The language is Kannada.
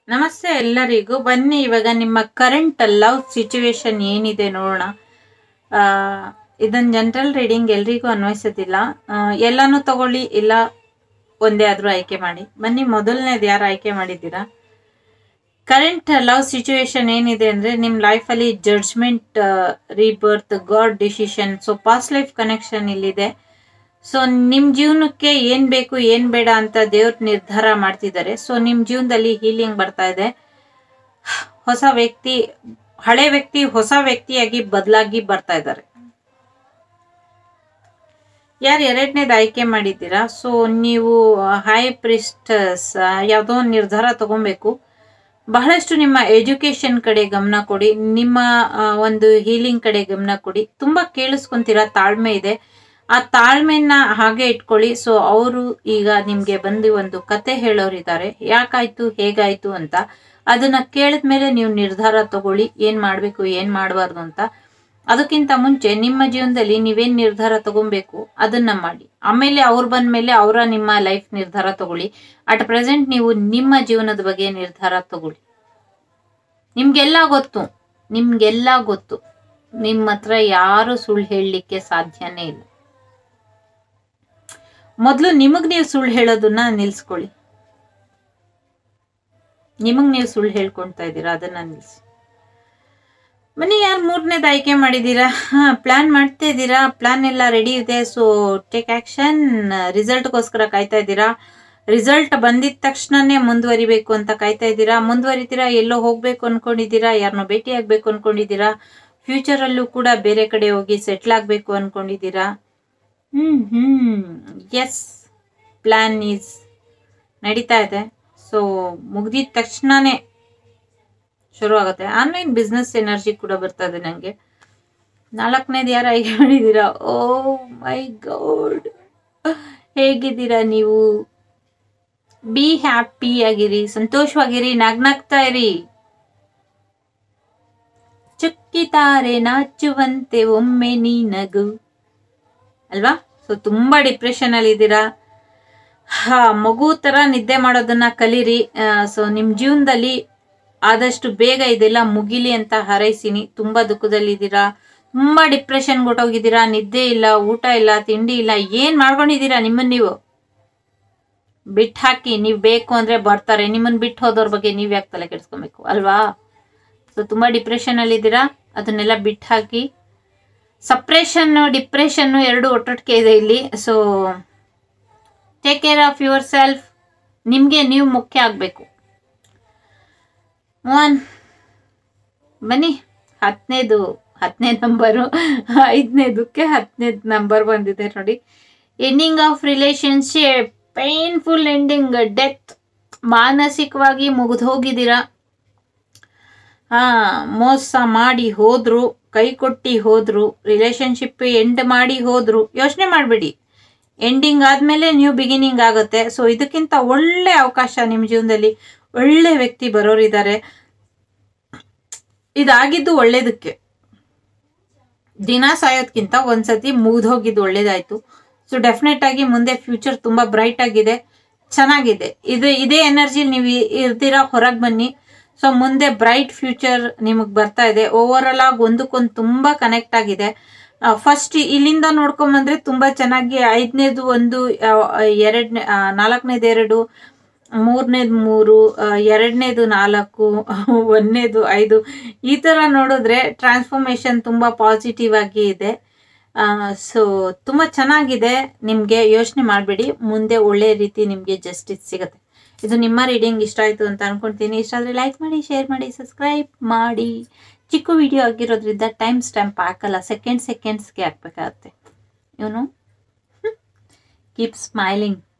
ನಮಸ್ತೆ ಎಲ್ಲರಿಗೂ ಬನ್ನಿ ಇವಾಗ ನಿಮ್ಮ ಕರೆಂಟ್ ಲವ್ ಸಿಚುವೇಶನ್ ಏನಿದೆ ನೋಡೋಣ ಇದನ್ನ ಜನರಲ್ ರೀಡಿಂಗ್ ಎಲ್ರಿಗೂ ಅನ್ವಯಿಸೋದಿಲ್ಲ ಆ, ಎಲ್ಲಾನು ತಗೊಳ್ಳಿ ಇಲ್ಲ ಒಂದೇ ಆದ್ರೂ ಆಯ್ಕೆ ಮಾಡಿ ಬನ್ನಿ ಮೊದಲನೇದು ಯಾರು ಆಯ್ಕೆ ಮಾಡಿದ್ದೀರಾ ಕರೆಂಟ್ ಲವ್ ಸಿಚುವೇಶನ್ ಏನಿದೆ ಅಂದ್ರೆ ನಿಮ್ಮ ಲೈಫಲ್ಲಿ judgement rebirth god decision so past life connection ಇಲ್ಲಿದೆ ಸೊ ನಿಮ್ಮ ಜೀವನಕ್ಕೆ ಏನ್ ಬೇಕು ಏನ್ ಬೇಡ ಅಂತ ದೇವ್ರ ನಿರ್ಧಾರ ಮಾಡ್ತಿದ್ದಾರೆ ಸೊ ನಿಮ್ಮ ಜೀವನದಲ್ಲಿ ಹೀಲಿಂಗ್ ಬರ್ತಾ ಇದೆ ಹೊಸ ವ್ಯಕ್ತಿ ಹಳೆ ವ್ಯಕ್ತಿ ಹೊಸ ವ್ಯಕ್ತಿಯಾಗಿ ಬದಲಾಗಿ ಬರ್ತಾ ಇದ್ದಾರೆ ಯಾರು ಎರಡನೇದು ಆಯ್ಕೆ ಮಾಡಿದ್ದೀರಾ ಸೊ ನೀವು ಹೈ ಪ್ರಿಸ್ಟಸ್ ಯಾವುದೋ ಒಂದು ನಿರ್ಧಾರ ತಗೊಬೇಕು ಬಹಳಷ್ಟು ನಿಮ್ಮ ಎಜುಕೇಶನ್ ಕಡೆ ಗಮನ ಕೊಡಿ ನಿಮ್ಮ ಆ, ಒಂದು ಹೀಲಿಂಗ್ ಕಡೆ ಗಮನ ಕೊಡಿ ತುಂಬಾ ಕೇಳಿಸ್ಕೊಂತೀರಾ ತಾಳ್ಮೆ ಇದೆ ಆ ತಾಳ್ಮೆನ ಹಾಗೆ ಇಟ್ಕೊಳ್ಳಿ ಸೊ ಅವರು ಈಗ ನಿಮ್ಗೆ ಬಂದು ಒಂದು ಕತೆ ಹೇಳೋರಿದ್ದಾರೆ ಯಾಕಾಯ್ತು ಹೇಗಾಯ್ತು ಅಂತ ಅದನ್ನ ಕೇಳಿದ್ಮೇಲೆ ನೀವು ನಿರ್ಧಾರ ತಗೊಳ್ಳಿ ಏನ್ ಮಾಡ್ಬೇಕು ಏನ್ ಮಾಡಬಾರ್ದು ಅಂತ ಅದಕ್ಕಿಂತ ಮುಂಚೆ ನಿಮ್ಮ ಜೀವನದಲ್ಲಿ ನೀವೇನ್ ನಿರ್ಧಾರ ತಗೊಬೇಕು ಅದನ್ನ ಮಾಡಿ ಆಮೇಲೆ ಅವ್ರು ಬಂದ್ಮೇಲೆ ಅವರ ನಿಮ್ಮ ಲೈಫ್ ನಿರ್ಧಾರ ತಗೊಳ್ಳಿ ಅಟ್ ಪ್ರೆಸೆಂಟ್ ನೀವು ನಿಮ್ಮ ಜೀವನದ ಬಗ್ಗೆ ನಿರ್ಧಾರ ತಗೊಳ್ಳಿ ನಿಮ್ಗೆಲ್ಲ ಗೊತ್ತು ನಿಮ್ಗೆಲ್ಲ ಗೊತ್ತು ನಿಮ್ಮ ಹತ್ರ ಯಾರು ಸುಳ್ಳು ಹೇಳಲಿಕ್ಕೆ ಸಾಧ್ಯನೇ ಇಲ್ಲ ಮೊದಲು ನಿಮಗ್ ನೀವು ಸುಳ್ಳು ಹೇಳೋದನ್ನ ನಿಲ್ಸ್ಕೊಳ್ಳಿ ನಿಮಗ್ ನೀವು ಸುಳ್ಳು ಹೇಳ್ಕೊಂತಾ ಇದ್ದೀರಾ ಅದನ್ನ ನಿಲ್ಸಿ ಬನ್ನಿ ಯಾರು ಮೂರನೇದು ಆಯ್ಕೆ ಮಾಡಿದ್ದೀರಾ ಹಾ ಪ್ಲಾನ್ ಮಾಡ್ತಾ ಇದ್ದೀರಾ ಪ್ಲಾನ್ ಎಲ್ಲ ರೆಡಿ ಇದೆ ಸೊ ಟೇಕ್ ಆಕ್ಷನ್ ರಿಸಲ್ಟ್ಗೋಸ್ಕರ ಕಾಯ್ತಾ ಇದ್ದೀರಾ ರಿಸಲ್ಟ್ ಬಂದಿದ ತಕ್ಷಣನೇ ಮುಂದುವರಿಬೇಕು ಅಂತ ಕಾಯ್ತಾ ಇದ್ದೀರಾ ಮುಂದುವರಿತೀರಾ ಎಲ್ಲೋ ಹೋಗ್ಬೇಕು ಅನ್ಕೊಂಡಿದ್ದೀರಾ ಯಾರನ್ನೋ ಭೇಟಿ ಆಗ್ಬೇಕು ಅನ್ಕೊಂಡಿದ್ದೀರಾ ಫ್ಯೂಚರ್ ಅಲ್ಲೂ ಕೂಡ ಬೇರೆ ಕಡೆ ಹೋಗಿ ಸೆಟ್ಲ್ ಆಗ್ಬೇಕು ಅನ್ಕೊಂಡಿದ್ದೀರಾ ಹ್ಮ್ ಹ್ಮ್ ಎಸ್ ಪ್ಲಾನ್ ಈಸ್ ನಡೀತಾ ಇದೆ ಸೊ ಮುಗ್ದಿದ ತಕ್ಷಣನೇ ಶುರು ಆಗುತ್ತೆ ಆನ್ಲೈನ್ ಬಿಸ್ನೆಸ್ ಎನರ್ಜಿ ಕೂಡ ಬರ್ತಾ ಇದೆ ನನಗೆ ನಾಲ್ಕನೇದು ಯಾರು ಆಯ್ಕೆ ಮಾಡಿದ್ದೀರಾ ಓ ಮೈ ಗಾಡ್ ಹೇಗಿದ್ದೀರಾ ನೀವು ಬಿ ಹ್ಯಾಪಿ ಆಗಿರಿ ಸಂತೋಷವಾಗಿರಿ ನಗ್ನಗ್ತಾ ಇರಿ ಚುಕ್ಕಿತಾರೆ ನಾಚುವಂತೆ ಒಮ್ಮೆ ನೀ ನಗು ಅಲ್ವಾ ಸೊ ತುಂಬಾ ಡಿಪ್ರೆಷನ್ ಅಲ್ಲಿ ಇದ್ದೀರಾ ಹಾ ಮಗು ತರ ನಿದ್ದೆ ಮಾಡೋದನ್ನ ಕಲೀರಿ ಸೊ ನಿಮ್ ಜೀವನದಲ್ಲಿ ಆದಷ್ಟು ಬೇಗ ಇದೆಲ್ಲ ಮುಗಿಲಿ ಅಂತ ಹಾರೈಸಿನಿ ತುಂಬಾ ದುಃಖದಲ್ಲಿದ್ದೀರಾ ತುಂಬಾ ಡಿಪ್ರೆಷನ್ ಹೊಟ್ಟೋಗಿದ್ದೀರಾ ನಿದ್ದೆ ಇಲ್ಲ ಊಟ ಇಲ್ಲ ತಿಂಡಿ ಇಲ್ಲ ಏನ್ ಮಾಡ್ಕೊಂಡಿದ್ದೀರಾ ನಿಮ್ಮನ್ನ ನೀವು ಬಿಟ್ಟು ಹಾಕಿ ನೀವ್ ಬೇಕು ಅಂದ್ರೆ ಬರ್ತಾರೆ ನಿಮ್ಮನ್ನ ಬಿಟ್ಟು ಹೋದವ್ರ ಬಗ್ಗೆ ನೀವ್ ಯಾಕೆ ತಲೆ ಕೆಡ್ಸ್ಕೊಬೇಕು ಅಲ್ವಾ ಸೊ ತುಂಬಾ ಡಿಪ್ರೆಷನ್ ಅಲ್ಲಿ ಇದ್ದೀರಾ ಅದನ್ನೆಲ್ಲ ಬಿಟ್ಟು ಹಾಕಿ ಸಪ್ರೇಷನ್ ಡಿಪ್ರೆಷನ್ ಎರಡು ಒಟ್ಟೊಟ್ಟಿಗೆ ಇದೆ ಇಲ್ಲಿ so take care of yourself ನಿಮಗೆ ನೀವು ಮುಖ್ಯ ಆಗಬೇಕು ಒನ್ ಬನ್ನಿ ಹತ್ತನೇದು ಹತ್ತನೇ ನಂಬರು ಐದನೇದಕ್ಕೆ ಹತ್ತನೇದು ನಂಬರ್ ಬಂದಿದೆ ನೋಡಿ ending of relationship painful ending death ಮಾನಸಿಕವಾಗಿ ಮುಗಿದು ಹೋಗಿದ್ದೀರಾ ಹಾ ಮೋಸ ಮಾಡಿ ಹೋದ್ರು ಕೈ ಕೊಟ್ಟಿ ಹೋದ್ರು ರಿಲೇಶನ್ಶಿಪ್ ಎಂಡ್ ಮಾಡಿ ಹೋದ್ರು ಯೋಚನೆ ಮಾಡಬೇಡಿ ಎಂಡಿಂಗ್ ಆದ್ಮೇಲೆ ನ್ಯೂ ಬಿಗಿನಿಂಗ್ ಆಗುತ್ತೆ ಸೊ ಇದಕ್ಕಿಂತ ಒಳ್ಳೆ ಅವಕಾಶ ನಿಮ್ಮ ಜೀವನದಲ್ಲಿ ಒಳ್ಳೆ ವ್ಯಕ್ತಿ ಬರೋರಿದ್ದಾರೆ ಇದಾಗಿದ್ದು ಒಳ್ಳೇದಕ್ಕೆ ದಿನ ಸಾಯೋದ್ಕಿಂತ ಒಂದ್ಸತಿ ಮುಗ್ದು ಹೋಗಿದ್ದು ಒಳ್ಳೇದಾಯ್ತು ಸೊ ಡೆಫಿನೆಟ್ ಆಗಿ ಮುಂದೆ ಫ್ಯೂಚರ್ ತುಂಬಾ ಬ್ರೈಟ್ ಆಗಿದೆ ಚೆನ್ನಾಗಿದೆ ಇದು ಇದೇ ಎನರ್ಜಿ ನೀವು ಇರ್ತೀರಾ ಹೊರಗೆ ಬನ್ನಿ ಸೊ ಮುಂದೆ ಬ್ರೈಟ್ ಫ್ಯೂಚರ್ ನಿಮಗೆ ಬರ್ತಾ ಇದೆ ಓವರ್ ಆಲ್ ಆಗಿ ಒಂದಕ್ಕೊಂದು ತುಂಬಾ ಕನೆಕ್ಟ್ ಆಗಿದೆ ಫಸ್ಟ್ ಇಲ್ಲಿಂದ ನೋಡ್ಕೊಂಬಂದ್ರೆ ತುಂಬಾ ಚೆನ್ನಾಗಿ ಐದನೇದು ಒಂದು ಎರಡನೇ ನಾಲ್ಕನೇದು ಎರಡು ಮೂರನೇದು ಮೂರು ಆ, ಎರಡನೇದು ನಾಲ್ಕು ಒಂದನೇದು ಐದು ಈ ತರ ನೋಡಿದ್ರೆ ಟ್ರಾನ್ಸ್ಫಾರ್ಮೇಶನ್ ತುಂಬಾ ಪಾಸಿಟಿವ್ ಆಗಿ ಇದೆ ಸೊ ತುಂಬಾ ಚೆನ್ನಾಗಿದೆ ನಿಮ್ಗೆ ಯೋಚನೆ ಮಾಡಬೇಡಿ ಮುಂದೆ ಒಳ್ಳೆ ರೀತಿ ನಿಮ್ಗೆ ಜಸ್ಟಿಸ್ ಸಿಗುತ್ತೆ ಇದು ನಿಮ್ಮ ರೀಡಿಂಗ್ ಇಷ್ಟ ಆಯ್ತು ಅಂತ ಅನ್ಕೊಂತೀನಿ ಇಷ್ಟ ಆದ್ರೆ ಲೈಕ್ ಮಾಡಿ ಶೇರ್ ಮಾಡಿ ಸಬ್ಸ್ಕ್ರೈಬ್ ಮಾಡಿ ಚಿಕ್ಕ ವಿಡಿಯೋ ಆಗಿರೋದ್ರಿಂದ ಟೈಮ್ ಸ್ಟ್ಯಾಂಪ್ ಹಾಕಲ್ಲ ಸೆಕೆಂಡ್ ಸೆಕೆಂಡ್ಸ್ಗೆ ಹಾಕ್ಬೇಕಾಗತ್ತೆ ಇವನು ಕೀಪ್ ಸ್ಮೈಲಿಂಗ್